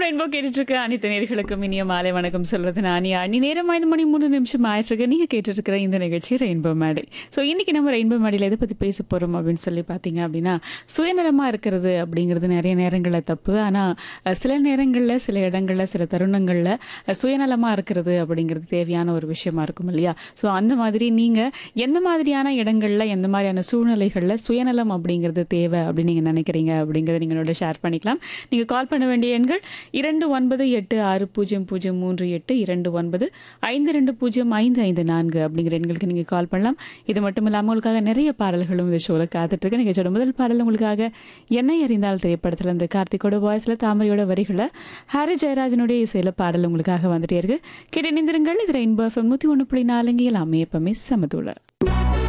rainbow கேட்டுட்டு இருக்க அனைத்து நேர்களுக்கும் இனிய மாலை வணக்கம் சொல்றது நான் அணி நேரம் ஐந்து மணி மூணு நிமிஷம் ஆயிட்டு நீங்க கேட்டுட்டு இருக்கிற இந்த நிகழ்ச்சி ரெயின்போ மேடை ஸோ இன்னைக்கு நம்ம ரெயின்போ மேடையில் எதை பத்தி பேச போறோம் அப்படின்னு சொல்லி பார்த்தீங்க அப்படின்னா சுயநலமா இருக்கிறது அப்படிங்கிறது நிறைய நேரங்களில் தப்பு ஆனா அஹ், சில நேரங்களில் சில இடங்கள்ல சில தருணங்கள்ல அஹ், சுயநலமா இருக்கிறது அப்படிங்கிறது தேவையான ஒரு விஷயமா இருக்கும் இல்லையா ஸோ அந்த மாதிரி நீங்க எந்த மாதிரியான இடங்கள்ல எந்த மாதிரியான சூழ்நிலைகள்ல சுயநலம் அப்படிங்கிறது தேவை அப்படின்னு நீங்க நினைக்கிறீங்க அப்படிங்கிறத நீங்களோட ஷேர் பண்ணிக்கலாம் நீங்க கால் பண்ண வேண்டிய எண்கள் இரண்டு ஒன்பது எட்டு ஆறு பூஜ்ஜியம் பூஜ்ஜியம் மூன்று எட்டு இரண்டு ஒன்பது ஐந்து ரெண்டு பூஜ்ஜியம் ஐந்து ஐந்து நான்கு அப்படிங்கிற எண்களுக்கு நீங்க கால் பண்ணலாம் இது மட்டும் இல்லாமல் உங்களுக்காக நிறைய பாடல்களும் இந்த ஷோவில் காத்துட்டு இருக்கு நிகழ்ச்சியோட முதல் பாடல் உங்களுக்காக என்னை அறிந்தால் திரைப்படத்துல இந்த கார்த்திகோட வாய்ஸ்ல தாமரையோட வரிகளை ஹாரி ஜெயராஜனுடைய இசையில பாடல் உங்களுக்காக வந்துட்டே இருக்கு கேட்டு நிந்திருங்கள் இது ரெயின்போ எஃப்எம் நூற்றி ஒன்று புள்ளி நாலுங்க எல்லாமே எப்பவுமே சமதூள